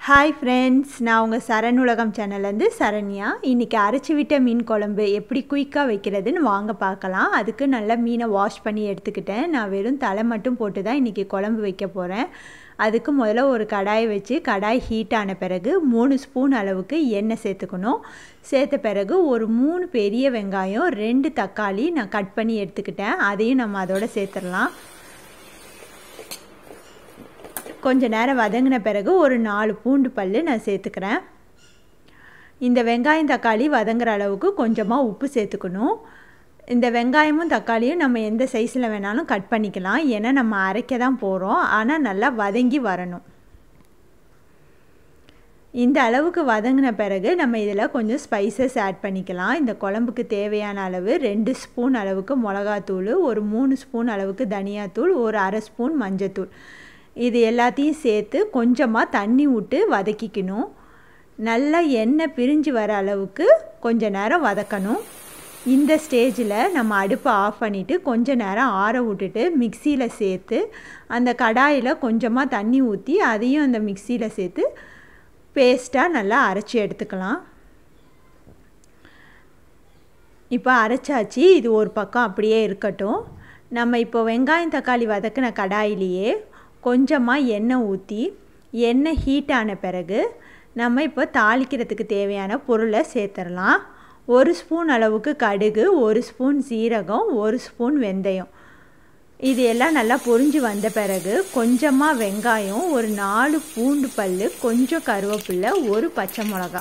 hi friends நான் உங்கள் சரண் உலகம் சேனல்லேருந்து சரண்யா இன்றைக்கி அரைச்சி விட்ட மீன் குழம்பு எப்படி குயிக்காக வைக்கிறதுன்னு வாங்க பார்க்கலாம் அதுக்கு நல்லா மீனை வாஷ் பண்ணி எடுத்துக்கிட்டேன் நான் வெறும் தலை மட்டும் போட்டு தான் இன்றைக்கி குழம்பு வைக்க போகிறேன் அதுக்கு முதல்ல ஒரு கடாயை வச்சு கடாய் ஹீட் ஆன பிறகு மூணு ஸ்பூன் அளவுக்கு எண்ணெய் சேர்த்துக்கணும் சேர்த்த பிறகு ஒரு மூணு பெரிய வெங்காயம் ரெண்டு தக்காளி நான் கட் பண்ணி எடுத்துக்கிட்டேன் அதையும் நம்ம அதோட சேர்த்துடலாம் கொஞ்ச நேரம் வதங்கின பிறகு ஒரு நாலு பூண்டு பல் நான் சேர்த்துக்கிறேன் இந்த வெங்காயம் தக்காளி வதங்குற அளவுக்கு கொஞ்சமாக உப்பு சேர்த்துக்கணும் இந்த வெங்காயமும் தக்காளியும் நம்ம எந்த சைஸில் வேணாலும் கட் பண்ணிக்கலாம் ஏன்னா நம்ம அரைக்க தான் போகிறோம் ஆனால் நல்லா வதங்கி வரணும் இந்த அளவுக்கு வதங்கின பிறகு நம்ம இதில் கொஞ்சம் ஸ்பைசஸ் ஆட் பண்ணிக்கலாம் இந்த குழம்புக்கு தேவையான அளவு ரெண்டு ஸ்பூன் அளவுக்கு மிளகாத்தூள் ஒரு மூணு ஸ்பூன் அளவுக்கு தனியாத்தூள் ஒரு அரை ஸ்பூன் மஞ்சத்தூள் இது எல்லாத்தையும் சேர்த்து கொஞ்சமாக தண்ணி விட்டு வதக்கிக்கணும் நல்லா எண்ணெய் பிரிஞ்சு வர அளவுக்கு கொஞ்ச நேரம் வதக்கணும் இந்த ஸ்டேஜில் நம்ம அடுப்பை ஆஃப் பண்ணிவிட்டு கொஞ்ச நேரம் ஆற விட்டுட்டு மிக்சியில் சேர்த்து அந்த கடாயில் கொஞ்சமாக தண்ணி ஊற்றி அதையும் அந்த மிக்சியில் சேர்த்து பேஸ்ட்டாக நல்லா அரைச்சி எடுத்துக்கலாம் இப்போ அரைச்சாச்சு இது ஒரு பக்கம் அப்படியே இருக்கட்டும் நம்ம இப்போ வெங்காயம் தக்காளி வதக்கின கடாயிலேயே கொஞ்சமாக எண்ணெய் ஊற்றி எண்ணெய் ஹீட் ஆன பிறகு நம்ம இப்போ தாளிக்கிறதுக்கு தேவையான பொருளை சேர்த்துடலாம் ஒரு ஸ்பூன் அளவுக்கு கடுகு ஒரு ஸ்பூன் சீரகம் ஒரு ஸ்பூன் வெந்தயம் இது எல்லாம் நல்லா பொரிஞ்சு வந்த பிறகு கொஞ்சமாக வெங்காயம் ஒரு நாலு பூண்டு பல் கொஞ்சம் கருவேப்பில்லை ஒரு பச்சை மிளகா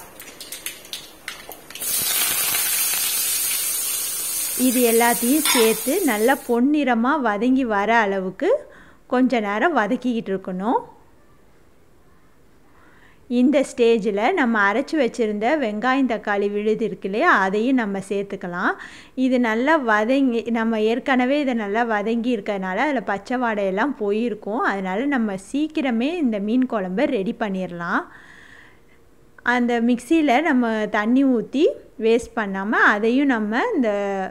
இது எல்லாத்தையும் சேர்த்து நல்லா பொன்னிறமாக வதங்கி வர அளவுக்கு கொஞ்ச நேரம் வதக்கிக்கிட்டு இருக்கணும் இந்த ஸ்டேஜில் நம்ம அரைச்சி வச்சுருந்த வெங்காயம் தக்காளி விழுது இருக்கு இல்லையா அதையும் நம்ம சேர்த்துக்கலாம் இது நல்லா வதங்கி நம்ம ஏற்கனவே இதை நல்லா வதங்கி இருக்கிறதுனால அதில் பச்சை வாடையெல்லாம் போயிருக்கும் அதனால் நம்ம சீக்கிரமே இந்த மீன் குழம்ப ரெடி பண்ணிடலாம் அந்த மிக்சியில் நம்ம தண்ணி ஊற்றி வேஸ்ட் பண்ணாமல் அதையும் நம்ம இந்த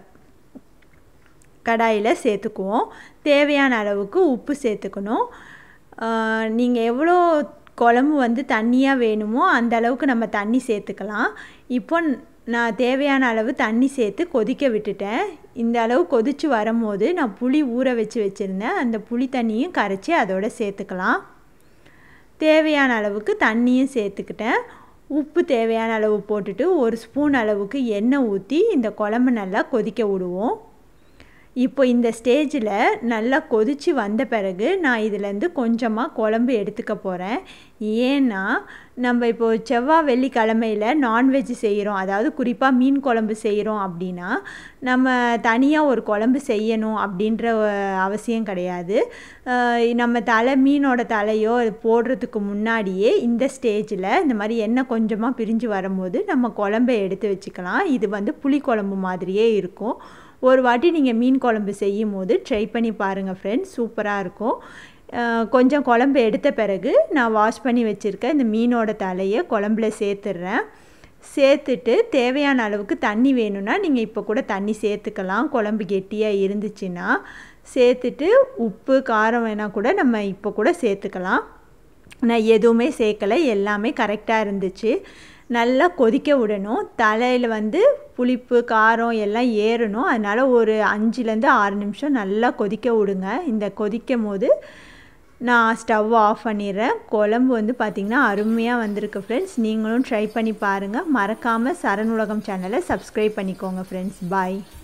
கடாயில் சேர்த்துக்குவோம் தேவையான அளவுக்கு உப்பு சேர்த்துக்கணும் நீங்கள் எவ்வளோ குழம்பு வந்து தண்ணியாக வேணுமோ அந்த அளவுக்கு நம்ம தண்ணி சேர்த்துக்கலாம் இப்போ நான் தேவையான அளவு தண்ணி சேர்த்து கொதிக்க விட்டுட்டேன் இந்த அளவு கொதித்து வரும்போது நான் புளி ஊற வச்சு வச்சுருந்தேன் அந்த புளி தண்ணியும் கரைச்சி அதோட சேர்த்துக்கலாம் தேவையான அளவுக்கு தண்ணியும் சேர்த்துக்கிட்டேன் உப்பு தேவையான அளவு போட்டுட்டு ஒரு ஸ்பூன் அளவுக்கு எண்ணெய் ஊற்றி இந்த குழம்பு நல்லா கொதிக்க விடுவோம் இப்போ இந்த ஸ்டேஜில் நல்லா கொதித்து வந்த பிறகு நான் இதிலேருந்து கொஞ்சமாக குழம்பு எடுத்துக்க போகிறேன் ஏன்னா நம்ம இப்போது செவ்வாய் வெள்ளிக்கிழமையில் நான்வெஜ் செய்கிறோம் அதாவது குறிப்பாக மீன் குழம்பு செய்கிறோம் அப்படின்னா நம்ம தனியாக ஒரு குழம்பு செய்யணும் அப்படின்ற அவசியம் கிடையாது நம்ம தலை மீனோட தலையோ போடுறதுக்கு முன்னாடியே இந்த ஸ்டேஜில் இந்த மாதிரி எண்ணெய் கொஞ்சமாக பிரிஞ்சு வரும்போது நம்ம குழம்பை எடுத்து வச்சுக்கலாம் இது வந்து புளி குழம்பு மாதிரியே இருக்கும் ஒரு வாட்டி நீங்கள் மீன் குழம்பு செய்யும் போது ட்ரை பண்ணி பாருங்கள் ஃப்ரெண்ட்ஸ் சூப்பராக இருக்கும் கொஞ்சம் குழம்பு எடுத்த பிறகு நான் வாஷ் பண்ணி வச்சுருக்க இந்த மீனோட தலையை குழம்புல சேர்த்துட்றேன் சேர்த்துட்டு தேவையான அளவுக்கு தண்ணி வேணும்னா நீங்கள் இப்போ கூட தண்ணி சேர்த்துக்கலாம் குழம்பு கெட்டியாக இருந்துச்சுன்னா சேர்த்துட்டு உப்பு காரம் வேணால் கூட நம்ம இப்போ கூட சேர்த்துக்கலாம் நான் எதுவுமே சேர்க்கலை எல்லாமே கரெக்டாக இருந்துச்சு நல்லா கொதிக்க விடணும் தலையில் வந்து புளிப்பு காரம் எல்லாம் ஏறணும் அதனால் ஒரு அஞ்சுலேருந்து ஆறு நிமிஷம் நல்லா கொதிக்க விடுங்க இந்த கொதிக்கும் போது நான் ஸ்டவ் ஆஃப் பண்ணிடுறேன் குழம்பு வந்து பார்த்திங்கன்னா அருமையாக வந்திருக்கு ஃப்ரெண்ட்ஸ் நீங்களும் ட்ரை பண்ணி பாருங்கள் மறக்காமல் சரண் உலகம் சேனலை சப்ஸ்கிரைப் பண்ணிக்கோங்க ஃப்ரெண்ட்ஸ் பாய்